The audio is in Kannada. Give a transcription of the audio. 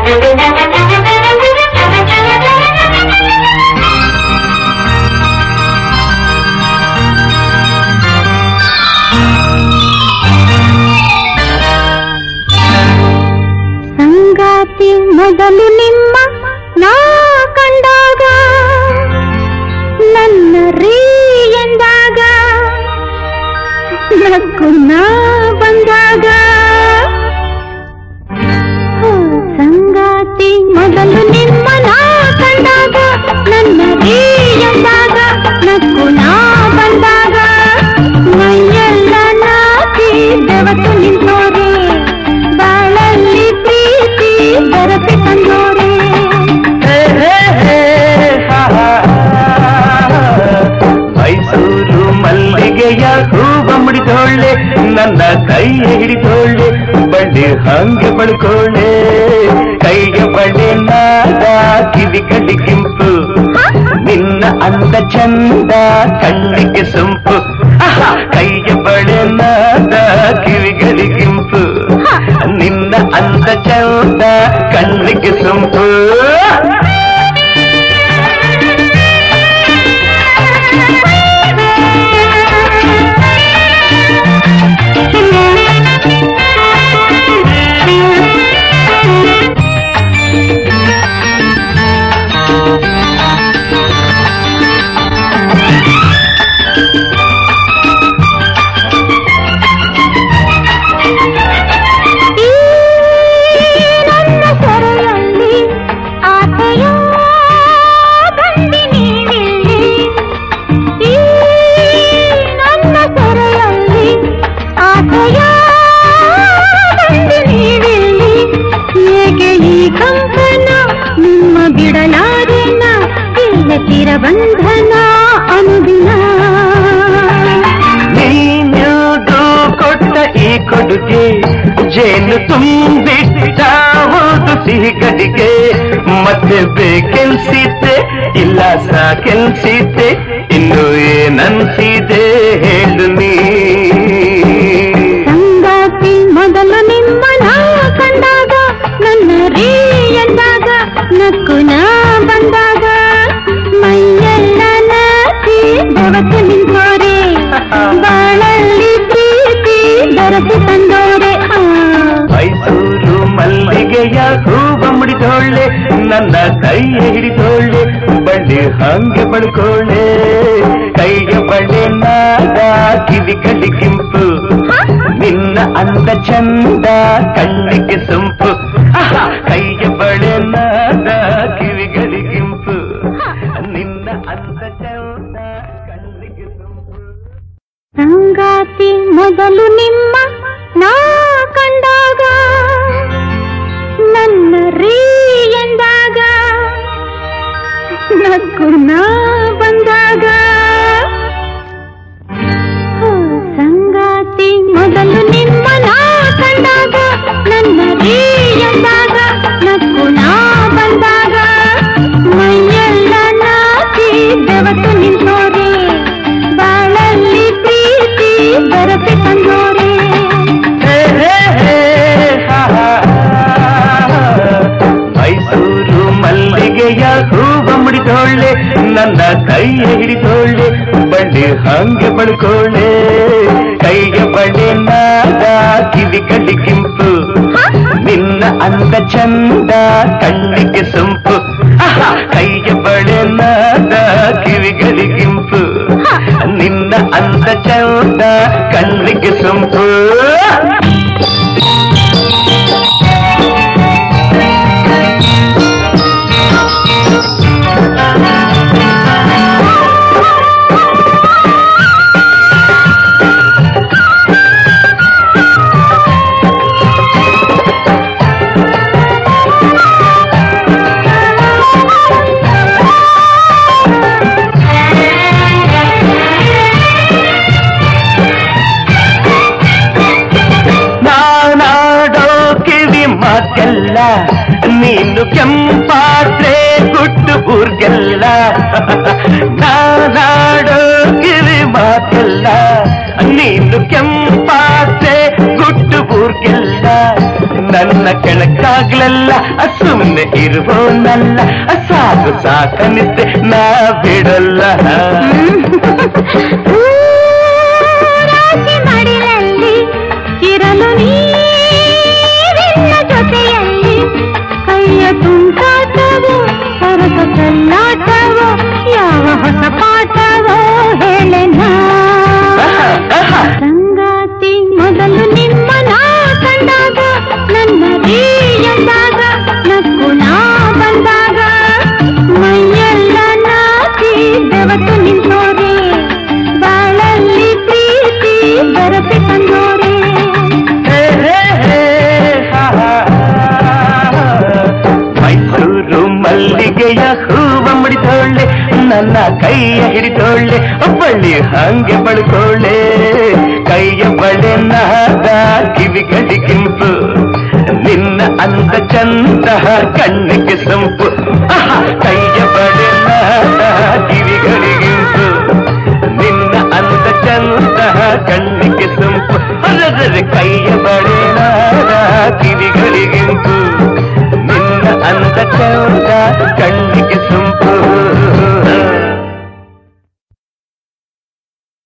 ಸಂಗಾತಿ ಮೊದಲು ನಿಮ್ಮ ನಾ ಕಂಡಾಗ ನನ್ನ ರೀ ಎಂದಾಗ ನಕ್ಕು ನಾ ಬಂದಾಗ ಓ, ಸಂಗಾತಿ ಮೊದಲು ನಿಮ್ಮ ನಾ ಕಂಡಾಗ ನನ್ನ ರೀ ಎಂದಾಗ ನಕ್ಕು ನಾ ಬಂದಾಗ ಮೈಯೆಲ್ಲ ನಾಚಿ ಬೆವತು ನಿಂತೋರೆ ಬಾಳಲ್ಲಿ ಪ್ರೀತಿ ಬರಪಿ ತಂದೋರೆ ಮೈಸೂರು ಮಲ್ಲಿಗೆಯ ಹೂವ ಮುಡಿದೋಳೆ ನನ್ನ ಕೈ ಹಿಡಿದೋಳೆ ಬಳ್ಳಿ ಹಂಗೆ ಬಳ್ಕೊಳ್ಳೆ ಕೈಗೆ ಬಳ್ಳಿ ನಾದ ಕಿವಿಗಡಿ ಕಿಂಪು ನಿನ್ನ ಅಂದ ಚಂದ ಕಣ್ಣಿಗೆ ಸೊಂಪು ಆಹಾ, ಕೈಗೆ ಬಳೆ ನಾದ ಕಿವಿಗಡಿ ಕಿಂಪು ನಿನ್ನ ಅಂದ ಚಂದ ಕಣ್ಣಿಗೆ ಸೊಂಪು ಈ ನನ್ನ ಸೆರೆಯಲ್ಲಿ ಆಸೆಯ ಬಂದಿ ನೀನಿಲ್ಲಿ ಈ ನನ್ನ ಸೆರೆಯಲ್ಲಿ ಆಸೆಯ ಬಂದಿ ನೀನಿಲ್ಲಿ ಹೇಗೆ ಈ ಕಂಪನ ನಿಮ್ಮ ಬಿಡಲಾರೆನ ಇಲ್ಲ ಚಿರಬಂಧನ ಅನುದಿನ ನೀನ್ಯಾವುದು ಕೊಟ್ಟ ಈ ಕೊಡುಗೆ ಜೇನು ತುಂಬಿಟ್ಟ ಹೌದು ಸಿಹಿಗಡಿಗೆ ಮತ್ತೆ ಬೇಕೆನ್ಸಿದ್ದೆ ಇಲ್ಲ ಸಾಕೆನ್ಸಿದ್ದೆ ಇನ್ನು ಏನನ್ಸಿದೆ ಹೇಳು ನೀ ಸಂಗಾತಿ ಮೊದಲು ನಿಮ್ಮ ನಾ ಕಂಡಾಗ ನನ್ನ ರೀ ಎಂದಾಗ ನಕ್ಕು ನಾ ಬಂದಾಗ ಮೈಯೆಲ್ಲ ನಾಚಿ ಬೆವತು ನಿಂತೋರೆ ಬಾಳಲ್ಲಿ ಪ್ರೀತಿ ಬೆರಸಿ ತಂದೋರೆ ಆ. ಮೈಸೂರು ಮಲ್ಲಿಗೆಯ ಹೂವ ಮುಡಿದೋಳೆ ನನ್ನ ಕೈ ಹಿಡಿದೋಳೆ ಬಳ್ಳಿ ಹಂಗೆ ಬಳ್ಕೊಳ್ಳೆ ಕೈಗೆ ಬಳ್ಳಿ ನಾದ ಕಿವಿಗಡಿ ಕಿಂಪು ನಿನ್ನ ಅಂದ ಚಂದ ಕಣ್ಣಿಗೆ ಸೊಂಪು ಆಹಾ, ಕೈಗೆ ಬಳೆ ನಾದ ಕಿವಿಗಡಿ ಕಿಂಪು ನಿನ್ನ ಅಂದ ಚಂದ ಕಣ್ಣಿಗೆ ಸೊಂಪು ಸಂಗಾತಿ ಮೊದಲು ನಿಮ್ಮ ನಾ ಕಂಡಾಗ ನನ್ನ ರೀ ಎಂದಾಗ ನಕ್ಕು ನಾ ಬಂದಾಗ ಓ, ಸಂಗಾತಿ ಮೊದಲು ನಿಮ್ಮ ನಾ ಕಂಡಾಗ ನನ್ನ ರೀ ಎಂದಾಗ ನಕ್ಕು ನಾ ಬಂದಾಗ ಮೈಯೆಲ್ಲ ನಾಚಿ ಬೆವತು ನಿಂತೋರೆ ಬಾಳಲ್ಲಿ ಪ್ರೀತಿ ಬರಪಿ ತಂದೋರೆ ಮೈಸೂರು ಮಲ್ಲಿಗೆಯ ಹೂವ ಮುಡಿದೋಳೆ ನನ್ನ ಕೈ ಹಿಡಿದೋಳೆ ಬಳ್ಳಿ ಹಂಗೆ ಬಳ್ಕೊಳ್ಳೆ ಕೈಗೆ ಬಳ್ಳಿ ನಾದ ಕಿವಿಗಡಿ ಕಿಂಪು ನಿನ್ನ ಅಂದ ಚಂದ ಕಣ್ಣಿಗೆ ಸೊಂಪು ಆಹಾ, ಕೈಗೆ ಬಳೆ ನಾದ ಕಿವಿಗಡಿ ಕಿಂಪು ನಿನ್ನ ಅಂದ ಚಂದ ಕಣ್ಣಿಗೆ ಸೊಂಪು ನಾನಾಡೋ ಕಿವಿ ಮಾತೆಲ್ಲ ನೀನು ಕೆಂಪಾದ್ರೆ ಗುಟ್ಟು ಊರ್ಗೆಲ್ಲ ನಾನಾಡೋ ಕಿವಿ ಮಾತೆಲ್ಲ ನೀನು ಕೆಂಪಾದ್ರೆ ಗುಟ್ಟು ಊರ್ಗೆಲ್ಲ ನನ್ನ ಕೆಣಕಾಗ್ಲಲ್ಲ ಸುಮ್ಮನೆ ಇರುವೋನಲ್ಲ ಸಾಕು ಸಾಕನಿದ್ದೆ ನಾ ಬಿಡಲ್ಲ ರಾಶಿ ಮಡಿಲಲ್ಲಿ ಇರಲು ನೀರಿಲ್ಲ ಜೊತೆಯಲ್ಲಿ ಕೈಯ ತುಂಟಾಟವೋ ಸರಸ ಚೆಲ್ಲಾಟವೋ ಯಾವ ಹೊಸ ಪಾಠವೋ ಹೇಳೆನಾ ಸಂಗಾತಿ ಮೊದಲು ನಿಮ್ಮ ನಾ ಕಂಡಾಗ ನನ್ನ ರೀ ಎಂದಾಗ ನಕ್ಕು ನಾ ಬಂದಾಗ ಮೈಯೆಲ್ಲ ನಾಚಿ ಬೆವತು ನಿಂತೋರೆ ಬಾಳಲ್ಲಿ ಪ್ರೀತಿ ಬರಪೆ ತಂದೋರೆ ಹೇ, ಹೇ, ಹೇ, ಹಾ, ಹಾ, ಹಾ. ಮೈಸೂರು ಮಲ್ಲಿಗೆಯ ಹೂವ ಮುಡಿದೋಳೆ ನನ್ನ ಕೈಯ ಹಿಡಿದೋಳೆ ಬಳ್ಳಿ ಹಂಗೆ ಬಳ್ಕೊಳ್ಳೆ ಕೈಯ ಬಳೆ ನಾದ ಕಿವಿಗಳಿಗಿಂಪು ನಿನ್ನ ಅಂದ ಚಂದ ಕಣ್ಣಿಗೆ ಸಂಪು ಆಹಾ, ಕೈಯ ಬಳೆ ನಾದ ಕಿವಿಗಳಿಗಿಂಪು ನಿನ್ನ ಅಂದ ಚಂದ ಕಣ್ಣಿಗೆ ಸಂಪು ಅರದರೆ ಕೈಯ ಬಳೆನಾದ ಕಿವಿಗಳಿಗಿಂಪು ನಿನ್ನ ಅಂದ ಚಂದ ಕಣ್ಣಿಗೆ